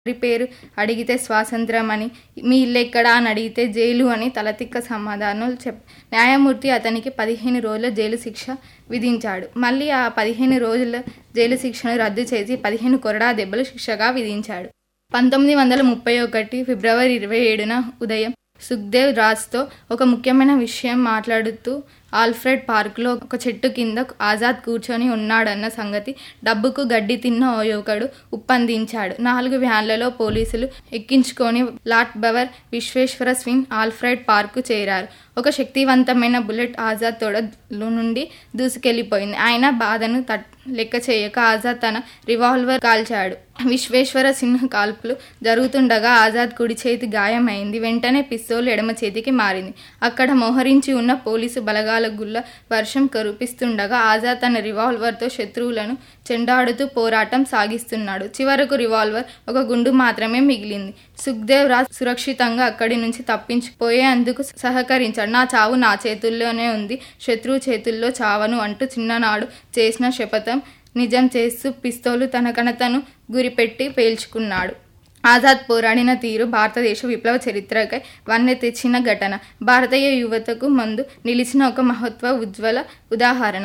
ఎవరి పేరు అడిగితే స్వాతంత్రం అని మీ ఇల్లు ఎక్కడా అని అడిగితే జైలు అని తలతిక్క సమాధానాలు చెప్ న్యాయమూర్తి అతనికి పదిహేను రోజుల జైలు శిక్ష విధించాడు మళ్ళీ ఆ పదిహేను రోజుల జైలు శిక్షను రద్దు చేసి పదిహేను కొరడా దెబ్బలు శిక్షగా విధించాడు పంతొమ్మిది వందల ముప్పై ఒకటి ఫిబ్రవరి ఇరవై ఏడున ఉదయం సుఖ్దేవ్ రాజ్తో ఒక ముఖ్యమైన విషయం మాట్లాడుతూ ఆల్ఫ్రెడ్ పార్క్లో ఒక చెట్టు కింద ఆజాద్ కూర్చొని ఉన్నాడన్న సంగతి డబ్బుకు గడ్డి తిన్న ఓ యువకుడు ఉప్పందించాడు నాలుగు వ్యాన్లలో పోలీసులు ఎక్కించుకొని లాట్ బవర్ విశ్వేశ్వర స్విన్ ఆల్ఫ్రెడ్ పార్కు చేరారు ఒక శక్తివంతమైన బుల్లెట్ ఆజాద్ తొడలో నుండి దూసుకెళ్లిపోయింది ఆయన బాధను తట్ లెక్క చేయక ఆజాద్ తన రివాల్వర్ కాల్చాడు విశ్వేశ్వర సింహ్ కాల్పులు జరుగుతుండగా ఆజాద్ కుడి చేతి గాయమైంది వెంటనే పిస్తోల్ ఎడమ చేతికి మారింది అక్కడ మోహరించి ఉన్న పోలీసు బలగాల గుల్ల వర్షం కురిపిస్తుండగా ఆజాద్ తన రివాల్వర్తో శత్రువులను చెండాడుతూ పోరాటం సాగిస్తున్నాడు చివరకు రివాల్వర్ ఒక గుండు మాత్రమే మిగిలింది సుఖ్దేవ్ రాజ్ సురక్షితంగా అక్కడి నుంచి తప్పించిపోయేందుకు సహకరించాడు నా చావు నా చేతుల్లోనే ఉంది శత్రువు చేతుల్లో చావను అంటూ చిన్ననాడు చేసిన శపథం నిజం చేస్తూ పిస్తోలు తన కనతను గురిపెట్టి పేల్చుకున్నాడు ఆజాద్ పోరాడిన తీరు భారతదేశ విప్లవ చరిత్రకై వన్నె తెచ్చిన ఘటన భారతీయ యువతకు ముందు నిలిచిన ఒక మహత్వ ఉజ్వల ఉదాహరణ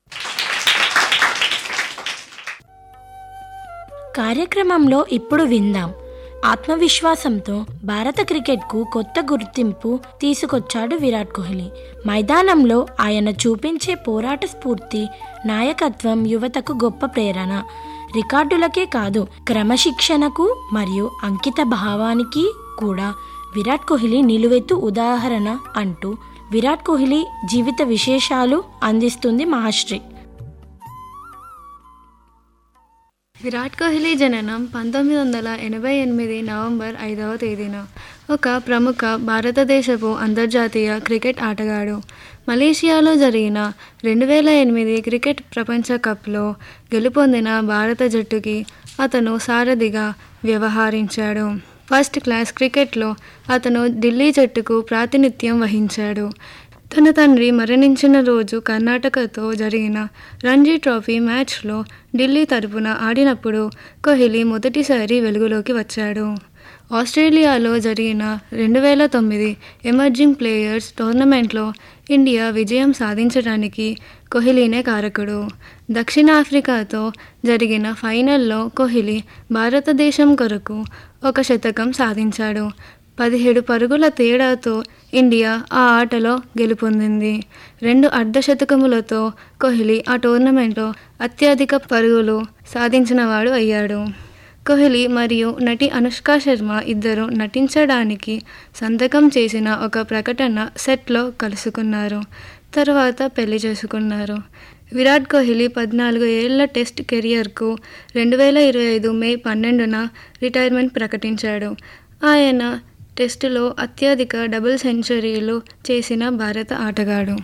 కార్యక్రమంలో ఇప్పుడు విందాం ఆత్మవిశ్వాసంతో భారత క్రికెట్కు కొత్త గుర్తింపు తీసుకొచ్చాడు విరాట్ కోహ్లీ మైదానంలో ఆయన చూపించే పోరాట స్ఫూర్తి నాయకత్వం యువతకు గొప్ప ప్రేరణ రికార్డులకే కాదు క్రమశిక్షణకు మరియు అంకిత భావానికి కూడా విరాట్ కోహ్లీ నిలువెత్తు ఉదాహరణ అంటూ విరాట్ కోహ్లీ జీవిత విశేషాలు అందిస్తుంది మహాశ్రీ విరాట్ కోహ్లీ జననం పంతొమ్మిది వందల ఎనభై ఎనిమిది నవంబర్ ఐదవ తేదీన ఒక ప్రముఖ భారతదేశపు అంతర్జాతీయ క్రికెట్ ఆటగాడు మలేషియాలో జరిగిన రెండు వేల ఎనిమిది క్రికెట్ ప్రపంచ కప్లో గెలుపొందిన భారత జట్టుకి అతను సారథిగా వ్యవహరించాడు ఫస్ట్ క్లాస్ క్రికెట్లో అతను ఢిల్లీ జట్టుకు ప్రాతినిధ్యం వహించాడు తన తండ్రి మరణించిన రోజు కర్ణాటకతో జరిగిన రంజీ ట్రోఫీ మ్యాచ్లో ఢిల్లీ తరపున ఆడినప్పుడు కోహ్లీ మొదటిసారి వెలుగులోకి వచ్చాడు ఆస్ట్రేలియాలో జరిగిన రెండు వేల తొమ్మిది ఎమర్జింగ్ ప్లేయర్స్ టోర్నమెంట్లో ఇండియా విజయం సాధించడానికి కోహ్లీనే కారకుడు దక్షిణాఫ్రికాతో జరిగిన ఫైనల్లో కోహ్లీ భారతదేశం కొరకు ఒక శతకం సాధించాడు పదిహేడు పరుగుల తేడాతో ఇండియా ఆ ఆటలో గెలుపొందింది రెండు అర్ధశతకములతో కోహ్లీ ఆ టోర్నమెంట్లో అత్యధిక పరుగులు సాధించినవాడు అయ్యాడు కోహ్లీ మరియు నటి అనుష్క శర్మ ఇద్దరు నటించడానికి సంతకం చేసిన ఒక ప్రకటన సెట్లో కలుసుకున్నారు తర్వాత పెళ్లి చేసుకున్నారు విరాట్ కోహ్లీ పద్నాలుగు ఏళ్ల టెస్ట్ కెరియర్కు రెండు వేల ఇరవై ఐదు మే పన్నెండున రిటైర్మెంట్ ప్రకటించాడు ఆయన టెస్టులో అత్యధిక డబుల్ సెంచరీలు చేసిన భారత ఆటగాడు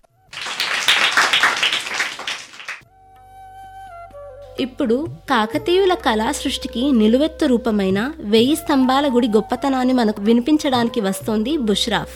ఇప్పుడు కాకతీయుల కళా సృష్టికి నిలువెత్తు రూపమైన వెయ్యి స్తంభాల గుడి గొప్పతనాన్ని మనకు వినిపించడానికి వస్తోంది బుష్రాఫ్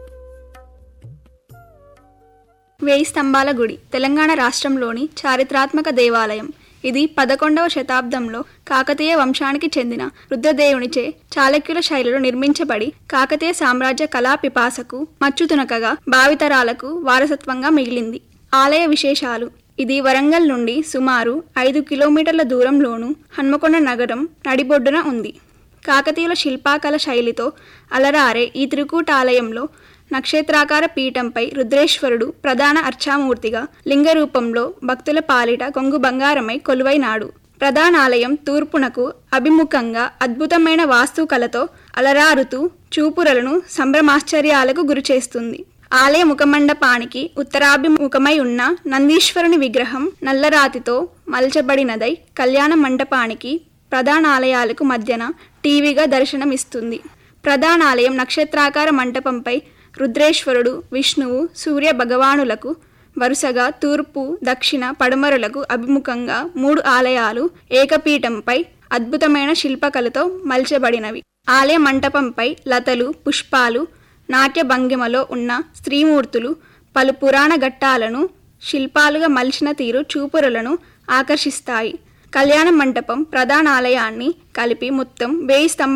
వేయి స్తంభాల గుడి తెలంగాణ రాష్ట్రంలోని చారిత్రాత్మక దేవాలయం ఇది పదకొండవ శతాబ్దంలో కాకతీయ వంశానికి చెందిన రుద్రదేవునిచే చాళక్యుల శైలిలో నిర్మించబడి కాకతీయ సామ్రాజ్య కళా పిపాసకు మచ్చుతునకగా భావితరాలకు వారసత్వంగా మిగిలింది ఆలయ విశేషాలు ఇది వరంగల్ నుండి సుమారు ఐదు కిలోమీటర్ల దూరంలోను హన్మకొండ నగరం నడిబొడ్డున ఉంది కాకతీయుల శిల్పాకళ శైలితో అలరారే ఈ త్రికూటాలయంలో నక్షత్రాకార పీఠంపై రుద్రేశ్వరుడు ప్రధాన అర్చామూర్తిగా లింగ రూపంలో భక్తుల పాలిట కొంగు బంగారమై కొలువైనాడు ప్రధానాలయం తూర్పునకు అభిముఖంగా అద్భుతమైన వాస్తుకలతో అలరారుతూ చూపురలను సంభ్రమాశ్చర్యాలకు గురిచేస్తుంది ఆలయ ముఖమండపానికి ఉత్తరాభిముఖమై ఉన్న నందీశ్వరుని విగ్రహం నల్లరాతితో మలచబడినదై కళ్యాణ మండపానికి ప్రధానాలయాలకు మధ్యన టీవీగా దర్శనమిస్తుంది ప్రధానాలయం నక్షత్రాకార మంటపంపై రుద్రేశ్వరుడు విష్ణువు సూర్య భగవానులకు వరుసగా తూర్పు దక్షిణ పడమరులకు అభిముఖంగా మూడు ఆలయాలు ఏకపీఠంపై అద్భుతమైన శిల్పకళతో మలచబడినవి ఆలయ మంటపంపై లతలు పుష్పాలు నాట్య భంగిమలో ఉన్న స్త్రీమూర్తులు పలు పురాణ ఘట్టాలను శిల్పాలుగా మలిచిన తీరు చూపురులను ఆకర్షిస్తాయి కళ్యాణ మంటపం ప్రధాన ఆలయాన్ని కలిపి మొత్తం వేయి స్తంభాల